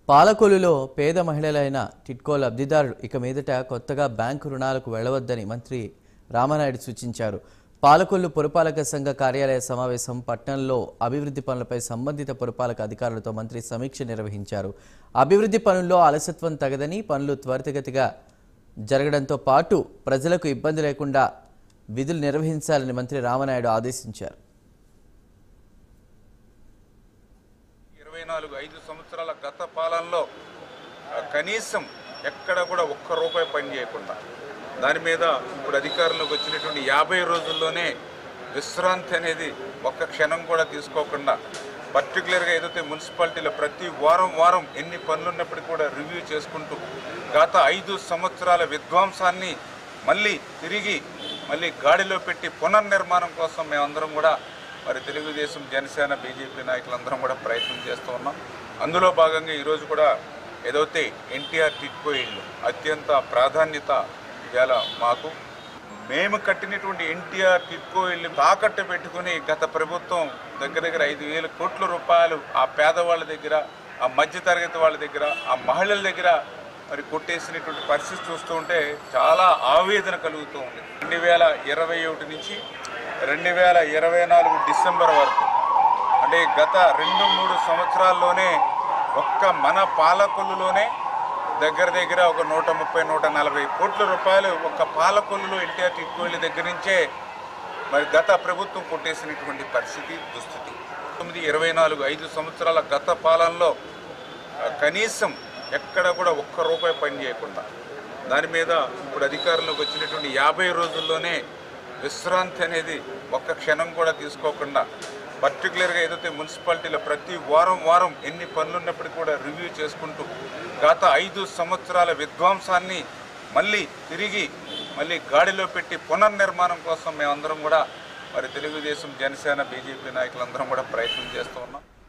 పాలకొల్లులో పేద మహిళలైన టిట్కో లబ్ధిదారులు ఇక మీదట కొత్తగా బ్యాంకు రుణాలకు వెళ్లవద్దని మంత్రి రామనాయుడు సూచించారు పాలకొల్లు పురపాలక సంఘ కార్యాలయ సమావేశం పట్టణంలో అభివృద్ధి పనులపై సంబంధిత పురపాలక అధికారులతో మంత్రి సమీక్ష నిర్వహించారు అభివృద్ధి పనుల్లో అలసత్వం తగదని పనులు త్వరితగతిగా జరగడంతో పాటు ప్రజలకు ఇబ్బంది లేకుండా విధులు నిర్వహించాలని మంత్రి రామనాయుడు ఆదేశించారు ఇరవై నాలుగు ఐదు సంవత్సరాల గత పాలనలో ఆ, కనీసం ఎక్కడ కూడా ఒక్క రూపాయి పని చేయకుండా దాని మీద ఇప్పుడు అధికారంలోకి వచ్చినటువంటి యాభై రోజుల్లోనే విశ్రాంతి అనేది ఒక్క క్షణం కూడా తీసుకోకుండా పర్టికులర్గా ఏదైతే మున్సిపాలిటీలో ప్రతి వారం వారం ఎన్ని పనులు ఉన్నప్పటికీ కూడా రివ్యూ చేసుకుంటూ గత ఐదు సంవత్సరాల విధ్వంసాన్ని మళ్ళీ తిరిగి మళ్ళీ గాడిలో పెట్టి పునర్నిర్మాణం కోసం మేమందరం కూడా మరి తెలుగుదేశం జనసేన బీజేపీ నాయకులందరం కూడా ప్రయత్నం చేస్తూ ఉన్నాం అందులో భాగంగా ఈరోజు కూడా ఏదైతే ఎన్టీఆర్ టిట్కో ఇళ్ళు అత్యంత ప్రాధాన్యత ఇవాళ మాకు మేము కట్టినటువంటి ఎన్టీఆర్ టిట్కో ఇల్లు తాకట్టు పెట్టుకుని గత ప్రభుత్వం దగ్గర దగ్గర ఐదు వేల కోట్ల రూపాయలు ఆ పేదవాళ్ళ దగ్గర ఆ మధ్యతరగతి వాళ్ళ దగ్గర ఆ మహిళల దగ్గర మరి కొట్టేసినటువంటి పరిస్థితి చూస్తూ ఉంటే చాలా ఆవేదన కలుగుతూ ఉంది రెండు వేల ఇరవై ఒకటి నుంచి రెండు వేల ఇరవై నాలుగు డిసెంబర్ వరకు అంటే గత రెండు మూడు సంవత్సరాల్లోనే ఒక్క మన పాలకొల్లులోనే దగ్గర దగ్గర ఒక నూట ముప్పై నూట నలభై కోట్ల రూపాయలు ఒక్క పాలకొల్లులో ఎన్టీఆర్ టిక్కోళ్ళ దగ్గర నుంచే మరి గత ప్రభుత్వం కొట్టేసినటువంటి పరిస్థితి దుస్థితి తొమ్మిది ఇరవై నాలుగు ఐదు సంవత్సరాల గత పాలనలో ఆ, కనీసం ఎక్కడ కూడా ఒక్క రూపాయి పని చేయకుండా దాని మీద ఇప్పుడు అధికారంలోకి వచ్చినటువంటి యాభై రోజుల్లోనే విశ్రాంతి అనేది ఒక్క క్షణం కూడా తీసుకోకుండా పర్టికులర్గా ఏదైతే మున్సిపాలిటీలో ప్రతి వారం వారం ఎన్ని పనులు ఉన్నప్పటికీ కూడా రివ్యూ చేసుకుంటూ గత ఐదు సంవత్సరాల విధ్వంసాన్ని మళ్ళీ తిరిగి మళ్ళీ గాడిలో పెట్టి పునర్నిర్మాణం కోసం మేమందరం కూడా మరి తెలుగుదేశం జనసేన బీజేపీ నాయకులందరం కూడా ప్రయత్నం చేస్తూ ఉన్నాం